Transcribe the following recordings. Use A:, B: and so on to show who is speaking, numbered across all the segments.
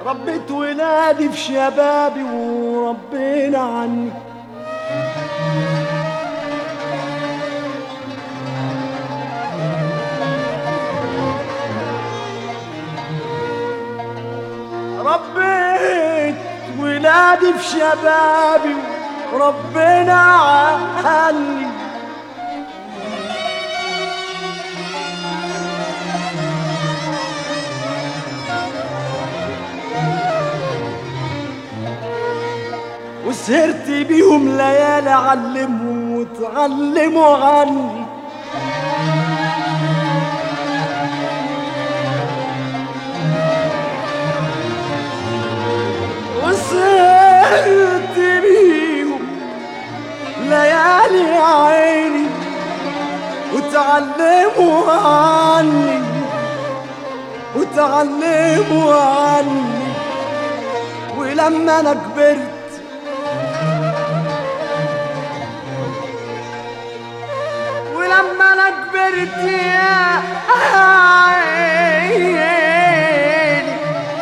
A: ربيت ولادي في شبابي وربنا عني ربيت ولادي في شبابي وربنا عني وسهرت بيهم ليالي علمهم وتعلموا عني وسهرت بيهم ليالي يا عيني وتعلموا عني وتعلموا عني ولما انا كبرت ولما انا كبرت يا عيني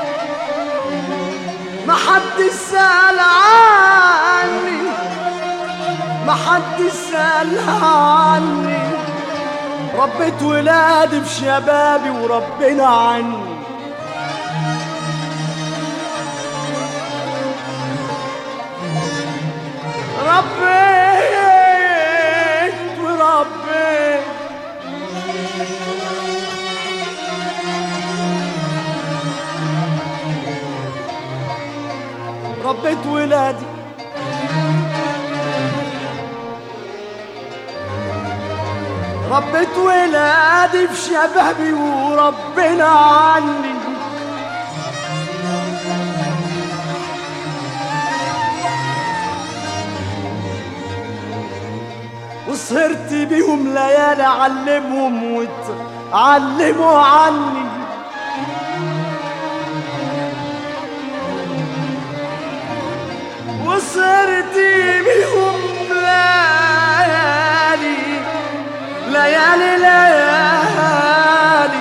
A: ما حد سأل عني ما حد سأل عني ربيت ولادي في شبابي وربنا عني ربيت وربيت ربيت ولادي ربيت ولادي في شبابي وربنا عني وسهرت بيهم ليالي علمهم وتعلموا عني وسهرت بيهم ليالي ليالي ليالي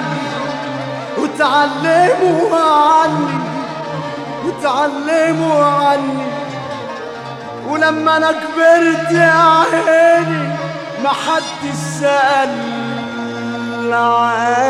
A: وتعلموا عني وتعلموا عني ولما انا كبرت يا عيني ما حد سأل عني